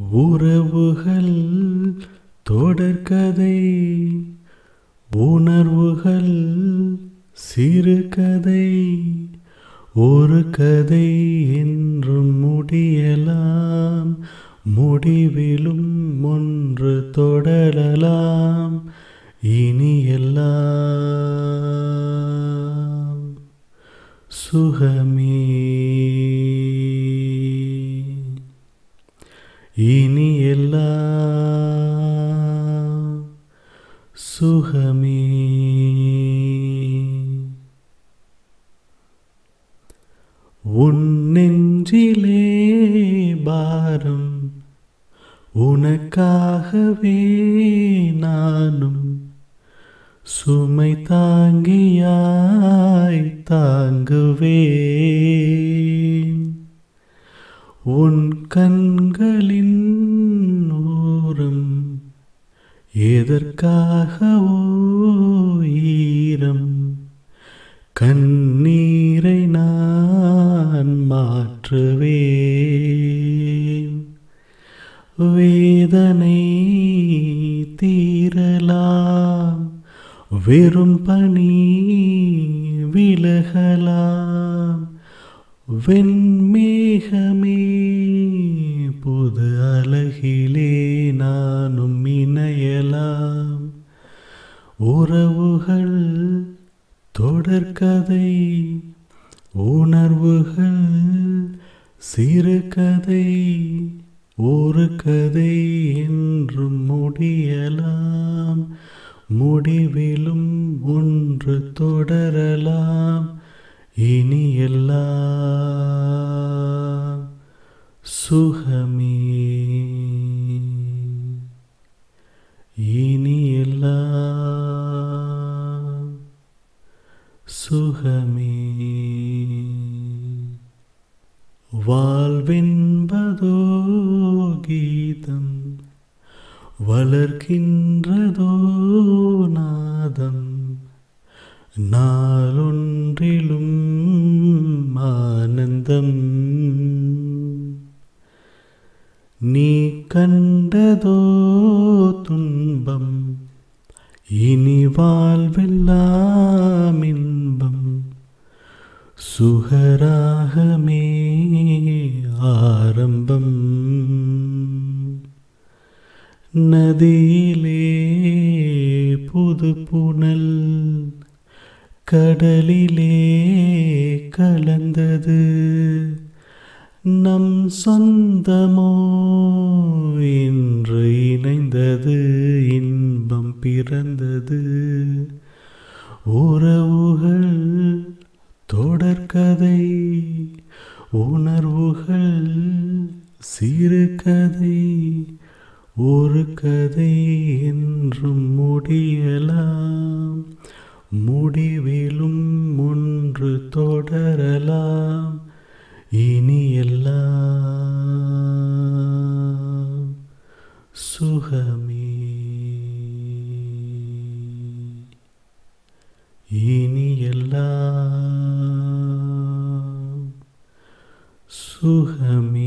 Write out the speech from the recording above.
உறவுகள் தொடர்கதை உணர்வுகள் சிறுகதை ஒரு கதை என்றும் முடியலாம் முடிவிலும் ஒன்று தொடரலாம் இனி எல்லாம் சுகமே இனி எல்லாம் சுகமே உன் நெஞ்சிலே பாரம் உனக்காகவே நானும் சுமை தாங்கியாய் தாங்குவேன் உன் கண்களின் ஓரம் எதற்காகவோ ஈரம் கண்ணீரை நான் மாற்றுவேன் வேதனை தீரலாம் வெறும் பனி விலகலாம் வெண்மேகமே புது அழகிலே நானும் இணையலாம் உறவுகள் தொடர்கதை உணர்வுகள் சிறுகதை ஒரு கதை என்றும் முடியலாம் முடிவிலும் ஒன்று தொடரலாம் இனி எல்லாம் சுகமே இனி எல்லாம் சுகமே வாழ்வென்பதோ கீதம் வளர்க்கின்றதோ நாதம் நாளொன்றிலும் ஆனந்தம் நீ கண்டதோ துன்பம் இனி வாழ்வெல்லாம் இன்பம் சுகராகமே ஆரம்பம் நதியிலே புது புனல் கடலிலே கலந்தது நம் சொந்தமோ இன்று இணைந்தது இன்பம் பிறந்தது உறவுகள் தொடர்கதை உணர்வுகள் சிறுகதை ஒரு கதை என்றும் முடியலாம் முடிவிலும் ஒன்று தொடரலாம் இனி எல்லாம் சுகமே இனி எல்லாம் சுகமே